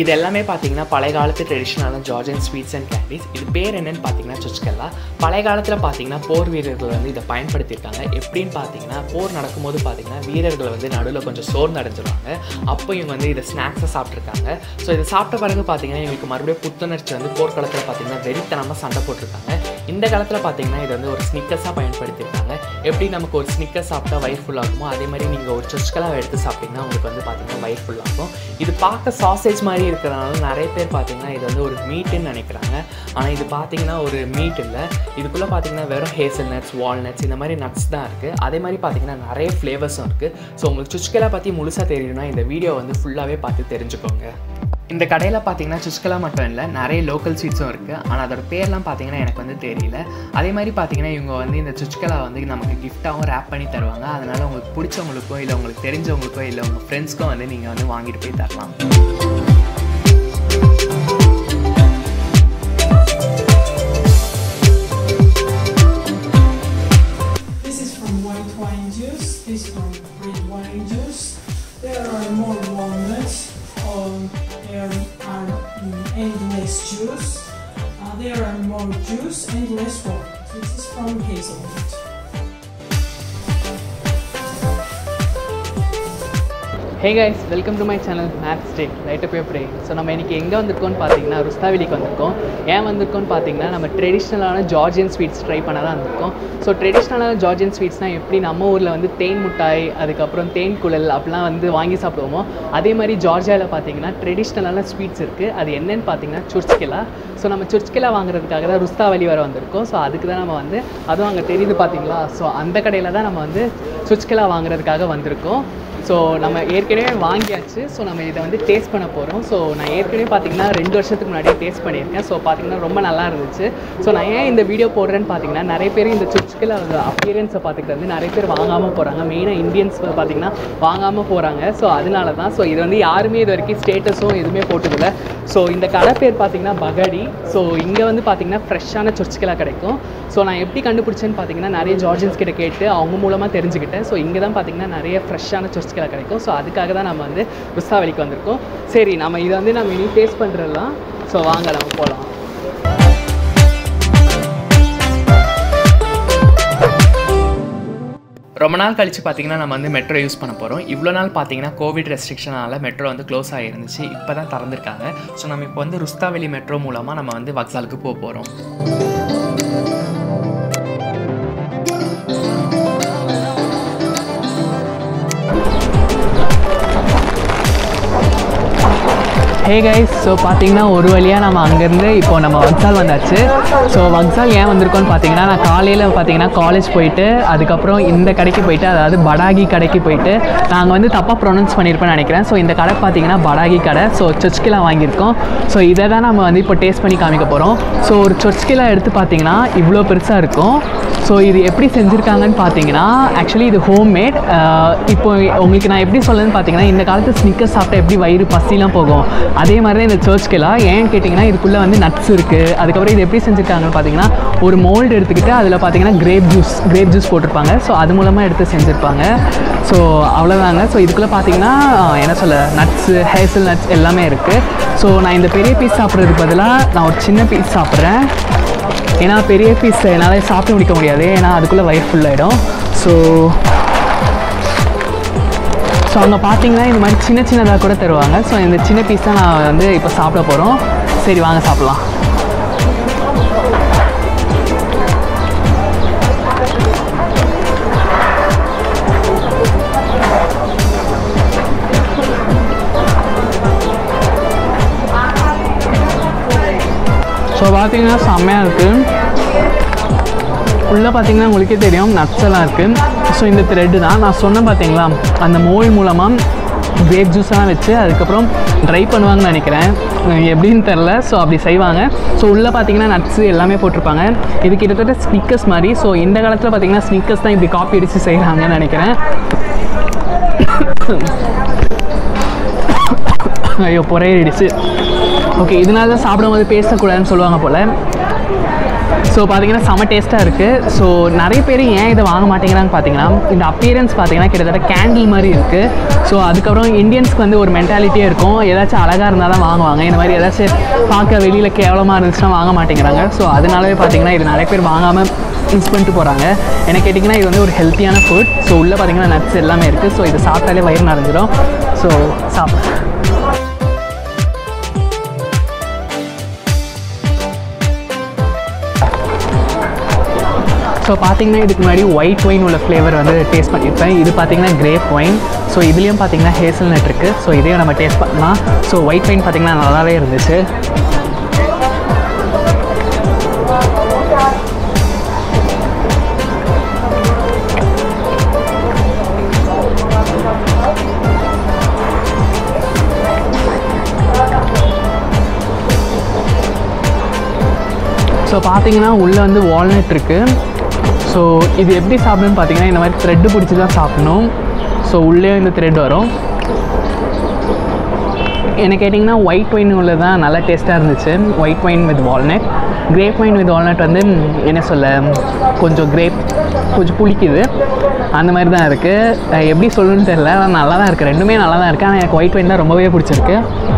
இது எல்லாமே பார்த்தீங்கன்னா பழைய காலத்து ட்ரெடிஷ்னலான ஜார்ஜன் ஸ்வீட்ஸ் அண்ட் கேண்டீஸ் இது பேர் என்னன்னு பார்த்தீங்கன்னா சுச்கல்லா பழைய காலத்தில் பார்த்தீங்கன்னா போர் வீரர்கள் வந்து இதை பயன்படுத்தியிருக்காங்க எப்படின்னு பார்த்தீங்கன்னா போர் நடக்கும்போது பார்த்தீங்கன்னா வீரர்கள் வந்து நடுவில் கொஞ்சம் சோர்ந்து அடைஞ்சிருவாங்க அப்போ இவங்க வந்து இதை ஸ்நாக்ஸை சாப்பிட்ருக்காங்க ஸோ இதை சாப்பிட்ட பிறகு பார்த்தீங்கன்னா இவங்களுக்கு மறுபடியும் புத்துணர்ச்சி வந்து போர்க்களத்தில் பார்த்தீங்கன்னா வெறித்தனமாக சண்டை போட்டிருக்காங்க இந்த காலத்தில் பார்த்தீங்கன்னா இது வந்து ஒரு ஸ்னிக்கர்ஸாக பயன்படுத்தியிருக்காங்க எப்படி நமக்கு ஒரு ஸ்னிக்கர் சாப்பிட்டா வயிறு ஃபுல் ஆகுமோ அதே மாதிரி நீங்கள் ஒரு சொச்கலாக எடுத்து சாப்பிட்டீங்கன்னா உங்களுக்கு வந்து பார்த்தீங்கன்னா வயிறு ஃபுல் ஆகும் இது பார்க்க சாசேஜ் மாதிரி இருக்கிறனால நிறைய பேர் பார்த்தீங்கன்னா இது வந்து ஒரு மீட்டுன்னு நினைக்கிறாங்க ஆனால் இது பார்த்தீங்கன்னா ஒரு மீட் இல்லை இதுக்குள்ளே பார்த்தீங்கன்னா வெறும் ஹேசல் நட்ஸ் வால்நட்ஸ் இந்த மாதிரி நட்ஸ் தான் இருக்குது அதே மாதிரி பார்த்தீங்கன்னா நிறைய ஃப்ளேவர்ஸும் இருக்குது ஸோ உங்களுக்கு சுச்கலா பற்றி முழுசாக தெரியணும்னா இந்த வீடியோ வந்து ஃபுல்லாகவே பார்த்து தெரிஞ்சுக்கோங்க இந்த கடையில் பார்த்தீங்கன்னா சுச்கலா மட்டும் இல்லை நிறைய லோக்கல் ஸ்வீட்ஸும் இருக்குது ஆனால் அதோட பேர்லாம் பார்த்தீங்கன்னா எனக்கு வந்து தெரியல அதே மாதிரி பார்த்தீங்கன்னா இவங்க வந்து இந்த சுச்கலா வந்து நமக்கு கிஃப்ட்டாகவும் ரேப் பண்ணி தருவாங்க அதனால் உங்களுக்கு பிடிச்சவங்களுக்கோ இல்லை உங்களுக்கு தெரிஞ்சவங்களுக்கோ இல்லை உங்கள் ஃப்ரெண்ட்ஸ்க்கோ வந்து நீங்கள் வந்து வாங்கிட்டு போய் தரலாம் This is from white wine juice, this from red wine juice. There are more walnuts, um, there are mm, endless juice. Uh, there are more juice and less water. This is from hazelnut. Hey guys welcome to my channel maths day light up pray so நம்ம இன்றைக்கி எங்கே வந்திருக்கோம்னு பார்த்தீங்கன்னா ருஸ்தாவெளிக்கு வந்திருக்கோம் ஏன் வந்திருக்கோம்னு பார்த்தீங்கன்னா நம்ம ட்ரெடிஷ்னலான ஜார்ஜியன் ஸ்வீட்ஸ் ட்ரை பண்ண தான் வந்திருக்கோம் ஸோ ட்ரெடிஷ்னலான ஜார்ஜியன் ஸ்வீட்ஸ்னால் எப்படி நம்ம ஊரில் வந்து தேன் முட்டாய் அதுக்கப்புறம் தேன் குழல் அப்படிலாம் வந்து வாங்கி சாப்பிடுவோமோ அதே மாதிரி ஜார்ஜியாவில் பார்த்தீங்கன்னா ட்ரெடிஷ்னலான ஸ்வீட்ஸ் இருக்குது அது என்னன்னு பார்த்தீங்கன்னா சுர்ச்கிலா ஸோ நம்ம சுர்ச்கிலா வாங்குறதுக்காக தான் ருஸ்தாவலி வர வந்திருக்கோம் ஸோ அதுக்கு தான் நம்ம வந்து அதுவும் அங்கே தெரியுது பார்த்தீங்களா ஸோ அந்த கடையில் தான் நம்ம வந்து சுர்ச்கிலா வாங்குறதுக்காக வந்திருக்கோம் ஸோ நம்ம ஏற்கனவே வாங்கியாச்சு ஸோ நம்ம இதை வந்து டேஸ்ட் பண்ண போகிறோம் ஸோ நான் ஏற்கனவே பார்த்தீங்கன்னா ரெண்டு வருஷத்துக்கு முன்னாடியே டேஸ்ட் பண்ணியிருக்கேன் ஸோ பார்த்தீங்கன்னா ரொம்ப நல்லா இருந்துச்சு ஸோ நான் ஏன் இந்த வீடியோ போடுறேன்னு பார்த்தீங்கன்னா நிறைய பேர் இந்த சுச்சுக்கில் அப்பியரன்ஸை பார்த்துக்கிட்டு வந்து நிறைய பேர் வாங்காமல் போகிறாங்க மெயினாக இந்தியன்ஸ் பார்த்தீங்கன்னா வாங்காமல் போகிறாங்க ஸோ அதனால தான் ஸோ இது வந்து யாருமே இது வரைக்கும் ஸ்டேட்டஸும் எதுவுமே போட்டதில்ல ஸோ இந்த கடை பேர் பார்த்தீங்கன்னா பகடி ஸோ இங்கே வந்து பார்த்தீங்கன்னா ஃப்ரெஷ்ஷான சொர்ச்சிக்கலா கிடைக்கும் ஸோ நான் எப்படி கண்டுபிடிச்சேன்னு பார்த்தீங்கன்னா நிறைய ஜார்ஜன்ஸ் கிட்ட கேட்டு அவங்க மூலமாக தெரிஞ்சுக்கிட்டேன் ஸோ இங்கே தான் பார்த்தீங்கன்னா நிறைய ஃப்ரெஷ்ஷான சொர்ச்சிக்கலா கிடைக்கும் ஸோ அதுக்காக தான் நம்ம வந்து ருஸ்தாவளிக்கு வந்திருக்கோம் சரி நம்ம இதை வந்து நம்ம இனி டேஸ்ட் பண்ணுறலாம் ஸோ வாங்க நம்ம போகலாம் ரொம்ப நாள் கழிச்சு பார்த்தீங்கன்னா நம்ம வந்து மெட்ரோ யூஸ் பண்ண போகிறோம் இவ்வளோ நாள் பார்த்தீங்கன்னா கோவிட் ரெஸ்ட்ரிக்ஷனால் மெட்ரோ வந்து க்ளோஸ் ஆகிருந்துச்சு இப்போ தான் திறந்துருக்காங்க ஸோ நம்ம இப்போ வந்து ருஸ்தாவெளி மெட்ரோ மூலமாக நம்ம வந்து வக்சாலுக்கு போக போகிறோம் ஹே கைஸ் ஸோ பார்த்தீங்கன்னா ஒரு வழியாக நம்ம அங்கேருந்து இப்போ நம்ம வக்சால் வந்தாச்சு ஸோ வக்சால் ஏன் வந்திருக்கோம்னு பார்த்தீங்கன்னா நான் காலையில் பார்த்தீங்கன்னா காலேஜ் போயிட்டு அதுக்கப்புறம் இந்த கடைக்கு போயிட்டு அதாவது படாகி கடைக்கு போயிட்டு நாங்கள் வந்து தப்பாக ப்ரொனவுன்ஸ் பண்ணியிருப்பேன்னு நினைக்கிறேன் ஸோ இந்த கடை பார்த்தீங்கன்னா படாகி கடை ஸோ சொச்கிலா வாங்கியிருக்கோம் ஸோ இதை தான் நம்ம வந்து இப்போ டேஸ்ட் பண்ணி காமிக்க போகிறோம் ஸோ ஒரு சொச்கிலா எடுத்து பார்த்தீங்கன்னா இவ்வளோ பெருசாக இருக்கும் ஸோ இது எப்படி செஞ்சுருக்காங்கன்னு பார்த்தீங்கன்னா ஆக்சுவலி இது ஹோம்மேட் இப்போ உங்களுக்கு நான் எப்படி சொல்லணும்னு பார்த்தீங்கன்னா இந்த காலத்து ஸ்னிக்கர் சாப்பிட்டா எப்படி வயிறு பசிலாம் போகும் அதே மாதிரி தான் இந்த சர்ச்கெல்லாம் ஏன் கேட்டிங்கன்னா இதுக்குள்ளே வந்து நட்ஸ் இருக்குது அதுக்கப்புறம் இது எப்படி செஞ்சுருக்காங்கன்னு பார்த்தீங்கன்னா ஒரு மோல்டு எடுத்துக்கிட்டு அதில் பார்த்தீங்கன்னா கிரேப் ஜூஸ் கிரேப் ஜூஸ் போட்டிருப்பாங்க ஸோ அது மூலமாக எடுத்து செஞ்சுருப்பாங்க ஸோ அவ்வளோதாங்க ஸோ இதுக்குள்ளே பார்த்தீங்கன்னா என்ன சொல்ல நட்ஸு ஹேசல் நட்ஸ் எல்லாமே இருக்குது ஸோ நான் இந்த பெரிய பீஸ் சாப்பிட்றதுக்கு பதிலாக நான் ஒரு சின்ன பீஸ் சாப்பிட்றேன் ஏன்னா பெரிய பீஸ் என்னால் சாப்பிட்டு முடிக்க முடியாது ஏன்னா அதுக்குள்ளே வயிறு ஃபுல்லாகிடும் ஸோ ஸோ அங்கே பார்த்தீங்கன்னா இந்த மாதிரி சின்ன சின்னதாக கூட தருவாங்க ஸோ இந்த சின்ன பீஸ் தான் நான் வந்து இப்போ சாப்பிட போகிறோம் சரி வாங்க சாப்பிட்லாம் ஸோ பார்த்தீங்கன்னா செம்மையாக இருக்குது உள்ளே பார்த்தீங்கன்னா உங்களுக்கே தெரியும் நட்ஸ் எல்லாம் இருக்குது ஸோ இந்த த்ரெட்டு தான் நான் சொன்னேன் பார்த்தீங்களா அந்த மோல் மூலமாக கிரேப் ஜூஸ்லாம் வச்சு அதுக்கப்புறம் ட்ரை பண்ணுவாங்கன்னு நினைக்கிறேன் எப்படின்னு தெரில ஸோ அப்படி செய்வாங்க ஸோ உள்ளே பார்த்தீங்கன்னா நட்ஸு எல்லாமே போட்டிருப்பாங்க இது கிட்டத்தட்ட ஸ்னிக்கர்ஸ் மாதிரி ஸோ இந்த காலத்தில் பார்த்தீங்கன்னா ஸ்னிக்கர்ஸ் தான் இப்படி காப்பி அடித்து செய்கிறாங்கன்னு நினைக்கிறேன் ஐயோ புறையிடுச்சு ஓகே இதனால தான் சாப்பிடும்போது பேசக்கூடாதுன்னு சொல்லுவாங்க போல் ஸோ பார்த்தீங்கன்னா செம டேஸ்ட்டாக இருக்குது ஸோ நிறைய பேர் ஏன் இதை வாங்க மாட்டேங்கிறாங்க பார்த்தீங்கன்னா இந்த அப்பியரன்ஸ் பார்த்தீங்கன்னா கிட்டத்தட்ட கேண்டில் மாதிரி இருக்குது ஸோ அதுக்கப்புறம் இந்தியன்ஸ்க்கு வந்து ஒரு மென்டாலிட்டியே இருக்கும் ஏதாச்சும் அழகாக இருந்தால் தான் வாங்குவாங்க இந்த மாதிரி ஏதாச்சும் பார்க்க வெளியில் கேவலமாக இருந்துச்சுன்னா வாங்க மாட்டேங்கிறாங்க ஸோ அதனாலவே பார்த்தீங்கன்னா இது நிறைய பேர் வாங்காமல் மிஸ் பண்ணிட்டு போகிறாங்க என்ன கேட்டிங்கன்னா இது வந்து ஒரு ஹெல்த்தியான ஃபுட் ஸோ உள்ளே பார்த்தீங்கன்னா நட்ஸ் எல்லாமே இருக்குது ஸோ இது சாப்பிட்டாலே வயிறு நிறைஞ்சிடும் ஸோ சாப்பிட ஸோ பார்த்தீங்கன்னா இதுக்கு முன்னாடி ஒயிட் ஒயின் உள்ள ஃப்ளேவர் வந்து டேஸ்ட் பண்ணியிருப்பேன் இது பார்த்தீங்கன்னா கிரேப் ஒயின் ஸோ இதுலேயும் பார்த்தீங்கன்னா ஹேசல் நட் இருக்குது ஸோ இதையும் நம்ம டேஸ்ட் பண்ணலாம் ஸோ ஒயிட் ஒயின் பார்த்தீங்கன்னா நல்லாவே இருந்துச்சு ஸோ பார்த்தீங்கன்னா உள்ளே வந்து வால்நட் இருக்குது ஸோ இது எப்படி சாப்பிடணும்னு பார்த்தீங்கன்னா இந்த மாதிரி த்ரெட்டு பிடிச்சி தான் சாப்பிடணும் ஸோ உள்ளே இந்த த்ரெட் வரும் என்ன கேட்டிங்கன்னா ஒயிட் ஒயின் உள்ள தான் நல்லா டேஸ்ட்டாக இருந்துச்சு white wine with walnut grape wine with walnut வந்து ம், என்ன சொல்ல கொஞ்சம் கிரேப் கொஞ்சம் புளிக்குது அந்த மாதிரி தான் இருக்குது எப்படி சொல்லணும்னு தெரியல ஆனால் நல்லா தான் இருக்குது ரெண்டுமே நல்லா தான் இருக்குது ஆனால் எனக்கு ஒயிட் ஒயின் தான் ரொம்பவே பிடிச்சிருக்கு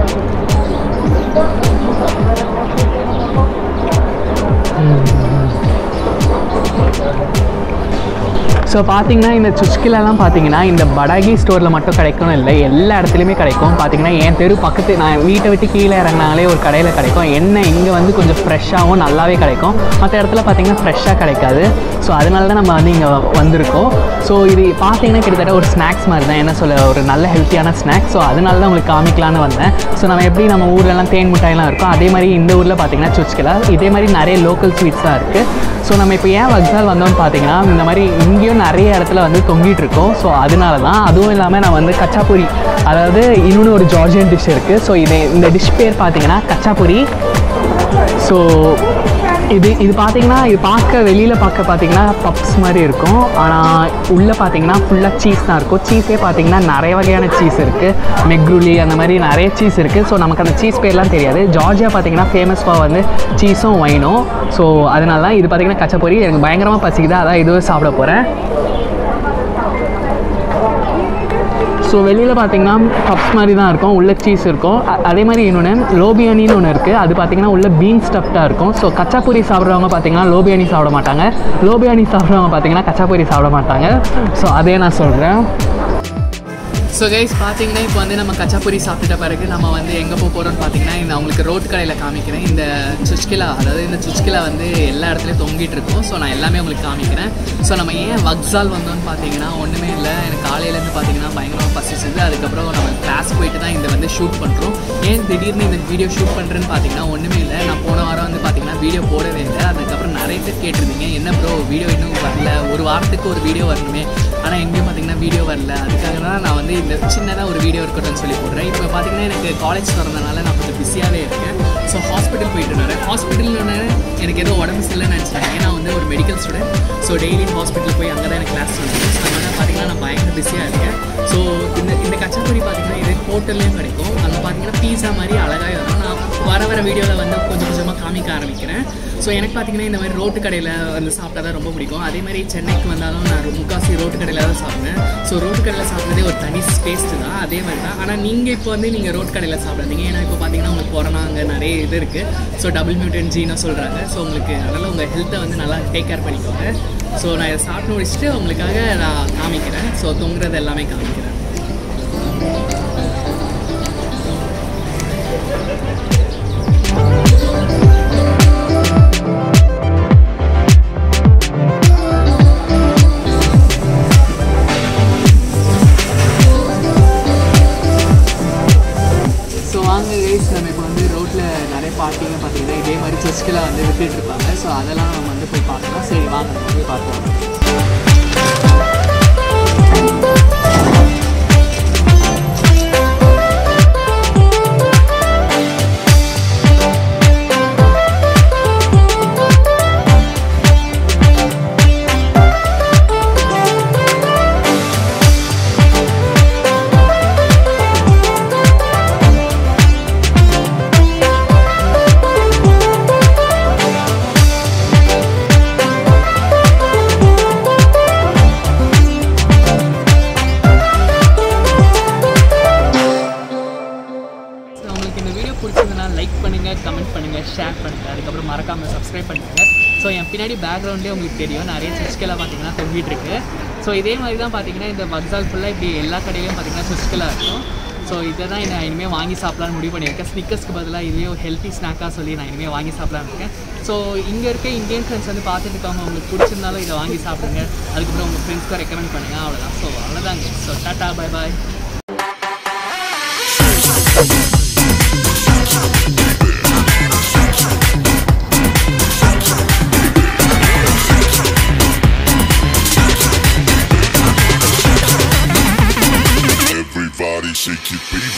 ஸோ பார்த்தீங்கன்னா இந்த சுஷ்கிலலாம் பார்த்தீங்கன்னா இந்த படாகி ஸ்டோரில் மட்டும் கிடைக்கணும் இல்லை எல்லா இடத்துலையுமே கிடைக்கும் பார்த்தீங்கன்னா என் தெரு பக்கத்து நான் வீட்டை விட்டு கீழே இறங்கினாலே ஒரு கடையில் கிடைக்கும் எண்ணெய் இங்கே வந்து கொஞ்சம் ஃப்ரெஷ்ஷாகவும் நல்லாவே கிடைக்கும் மற்ற இடத்துல பார்த்தீங்கன்னா ஃப்ரெஷ்ஷாக கிடைக்காது ஸோ அதனால தான் நம்ம வந்து இங்கே வந்திருக்கோம் ஸோ இது பார்த்தீங்கன்னா கிட்டத்தட்ட ஒரு ஸ்நாக்ஸ் மாதிரி தான் என்ன சொல்ல ஒரு நல்ல ஹெல்த்தியான ஸ்நாக்ஸ் ஸோ அதனால தான் உங்களுக்கு காமிக்கலான்னு வந்தேன் ஸோ நம்ம எப்படி நம்ம ஊர்லலாம் தேன் மிட்டாயெல்லாம் இருக்கும் அதே மாதிரி இந்த ஊரில் பார்த்தீங்கன்னா சுச்கிலா இதே மாதிரி நிறைய லோக்கல் ஸ்வீட்ஸ் தான் இருக்குது ஸோ நம்ம இப்போ ஏன் வக்ஸால் வந்தோம்னு பார்த்தீங்கன்னா இந்த மாதிரி இங்கேயும் நிறைய இடத்துல வந்து தொங்கிட்டு இருக்கோம் ஸோ அதனால தான் அதுவும் இல்லாமல் நான் வந்து கச்சாப்பூரி அதாவது இன்னொன்று ஒரு ஜார்ஜியன் டிஷ் இருக்குது ஸோ இது இந்த டிஷ் பேர் பார்த்தீங்கன்னா கச்சாப்பூரி ஸோ இது இது பார்த்தீங்கன்னா இது பார்க்க வெளியில் பார்க்க பார்த்தீங்கன்னா பப்ஸ் மாதிரி இருக்கும் ஆனால் உள்ளே பார்த்தீங்கன்னா ஃபுல்லாக சீஸ் தான் இருக்கும் சீஸே பார்த்தீங்கன்னா நிறைய வகையான சீஸ் இருக்குது மெக்ரூலி அந்த மாதிரி நிறைய சீஸ் இருக்குது ஸோ நமக்கு அந்த சீஸ் பேர்லாம் தெரியாது ஜார்ஜியா பார்த்தீங்கன்னா ஃபேமஸ் ஃபார் வந்து சீஸும் ஒயினும் ஸோ அதனால தான் இது பார்த்தீங்கன்னா கச்சப்பொரி எனக்கு பயங்கரமாக பசிக்குது அதான் இதுவே சாப்பிட போகிறேன் ஸோ வெளியில் பார்த்தீங்கன்னா பப்ஸ் மாதிரி தான் இருக்கும் உள்ள சீஸ் இருக்கும் அ- அதே மாதிரி இன்னொன்று லோபியானின்னு ஒன்று இருக்குது அது பார்த்தீங்கன்னா உள்ள பீன் ஸ்டஃப்டாக இருக்கும் ஸோ கச்சாப்பூரி சாப்பிட்றவங்க பார்த்தீங்கன்னா லோபியானி சாப்பிட மாட்டாங்க லோபியானி சாப்பிட்றவங்க பார்த்தீங்கன்னா கச்சாப்பூரி சாப்பிட மாட்டாங்க ஸோ அதே நான் சொல்கிறேன் ஸோ கைஸ் பார்த்தீங்கன்னா இப்போ வந்து நம்ம கச்சாப்பூரி சாப்பிட்ட பிறகு நம்ம வந்து எங்கே போக போகிறோம்னு பார்த்தீங்கன்னா இந்த அவங்களுக்கு ரோட் கடையில் காமிக்கிறேன் இந்த சுச்கிலா அதாவது இந்த சுச்கிலா வந்து எல்லா இடத்துலையும் தொங்கிட்டு இருக்கும் ஸோ நான் எல்லாமே உங்களுக்கு காமிக்கிறேன் ஸோ நம்ம ஏன் வக்ஸால் வந்தோம்னு பார்த்தீங்கன்னா ஒன்றுமே இல்லை எனக்கு காலையிலேருந்து பார்த்தீங்கன்னா பயங்கரமாக பசிச்சது அதுக்கப்புறம் நம்ம கிளாஸ் போயிட்டு தான் இந்த வந்து ஷூட் பண்ணுறோம் ஏன் திடீர்னு இந்த வீடியோ ஷூட் பண்ணுறேன்னு பார்த்தீங்கன்னா ஒன்றுமே இல்லை நான் போன வாரம் வந்து பார்த்தீங்கன்னா வீடியோ போடவே இல்லை அதுக்கப்புறம் நிறைய பேர் கேட்டிருந்தீங்க என்ன ப்ரோ வீடியோ இன்னும் வரல ஒரு வாரத்துக்கு ஒரு வீடியோ வரணுமே ஆனால் எங்கேயும் பார்த்தீங்கன்னா வீடியோ வரல அதுக்காக தான் நான் வந்து இந்த சின்னதாக ஒரு வீடியோ இருக்கட்டும்னு சொல்லி போடுறேன் இப்போ பார்த்தீங்கன்னா எனக்கு காலேஜ் திறந்தனால நான் கொஞ்சம் பிஸியாகவே இருக்கேன் ஸோ ஹாஸ்பிட்டல் போயிட்டு வரேன் ஹாஸ்பிட்டல்னு எனக்கு ஏதோ உடம்பு சரியில்லைன்னு நினச்சிட்டேன் ஏன்னா வந்து ஒரு medical student so daily hospital போய் அங்கே தான் எனக்கு கிளாஸ் நடக்கும் ஸோ அதனால் பார்த்தீங்கன்னா நான் பயங்கர பிஸியாக இருக்கேன் ஸோ இந்த இந்த கச்சாப்பொரி பார்த்தீங்கன்னா இது ஹோட்டல்லையும் கிடைக்கும் அங்கே பார்த்தீங்கன்னா பீஸா மாதிரி அழகாக வரும் நான் வர வர வீடியோவில் வந்து கொஞ்சம் கொஞ்சமாக காமிக்க ஆரம்பிக்கிறேன் ஸோ எனக்கு பார்த்தீங்கன்னா இந்த மாதிரி ரோட்டு கடையில் வந்து சாப்பிட்டா தான் ரொம்ப பிடிக்கும் அதே மாதிரி சென்னைக்கு வந்தாலும் நான் முக்காசி ரோட்டு கடையில் தான் சாப்பிடுவேன் ஸோ ரோட்டு கடையில் சாப்பிட்றதே ஒரு தனி டேஸ்ட்டு தான் அதே மாதிரி தான் ஆனால் நீங்கள் இப்போ வந்து நீங்கள் ரோட் கடையில் சாப்பிடாதீங்க ஏன்னா இப்போ பார்த்தீங்கன்னா உங்களுக்கு கொரோனா அங்கே நிறைய இது இருக்குது ஸோ டபுள் மியூட்டன் ஜீனோ சொல்கிறாங்க ஸோ உங்களுக்கு அதனால் உங்கள் ஹெல்த்தை வந்து நல்லா டேக் கேர் பண்ணிக்கோங்க ஸோ நான் இதை சாப்பிட்டு முடிச்சுட்டு உங்களுக்காக நான் காமிக்கிறேன் ஸோ தொங்குறது எல்லாமே காமிக்கிறேன் ஸோ வாங்க கைஸ் நம்ம இப்போ வந்து ரோட்டில் நிறைய பார்ட்டிங்க பார்த்தீங்கன்னா இதே மாதிரி செஸ்கில் வந்து வித்துட்டு இருப்பாங்க ஸோ அதெல்லாம் நம்ம வந்து போய் பார்க்கலாம் சரி வாங்க நம்ம போய் பார்க்கலாம் பண்ணுங்கள் கமெண்ட் பண்ணுங்கள் ஷேர் பண்ணுங்கள் அதுக்கப்புறம் மறக்காமல் சப்ஸ்கிரைப் பண்ணுங்கள் ஸோ என் பின்னாடி பேக்ரவுண்ட்லேயே உங்களுக்கு தெரியும் நிறைய சுவிட்ச்கெல்லாம் பார்த்தீங்கன்னா தொங்கிட்டு இருக்கு ஸோ இதே மாதிரி தான் பார்த்தீங்கன்னா இந்த வக்ஸால் ஃபுல்லாக இப்படி எல்லா கடையிலையும் பார்த்தீங்கன்னா சுவிட்ச்கெல்லாம் இருக்கும் ஸோ இதை தான் நான் இனிமேல் வாங்கி சாப்பிடலாம்னு முடிவு பண்ணியிருக்கேன் ஸ்னிக்கர்ஸ்க்கு பதிலாக இதுவே ஒரு ஹெல்த்தி ஸ்நாக்காக சொல்லி நான் இனிமேல் வாங்கி சாப்பிடலாம்னு இருக்கேன் ஸோ இங்கே இருக்க இந்தியன் ஃப்ரெண்ட்ஸ் வந்து பார்த்துட்டு இருக்காங்க உங்களுக்கு பிடிச்சிருந்தாலும் இதை வாங்கி சாப்பிடுங்க அதுக்கப்புறம் உங்கள் ஃப்ரெண்ட்ஸ்க்கு ரெக்கமெண்ட் பண்ணுங்கள் அவ்வளோதான் ஸோ அவ்வளோதாங்க so tata bye bye Everybody shake your feet.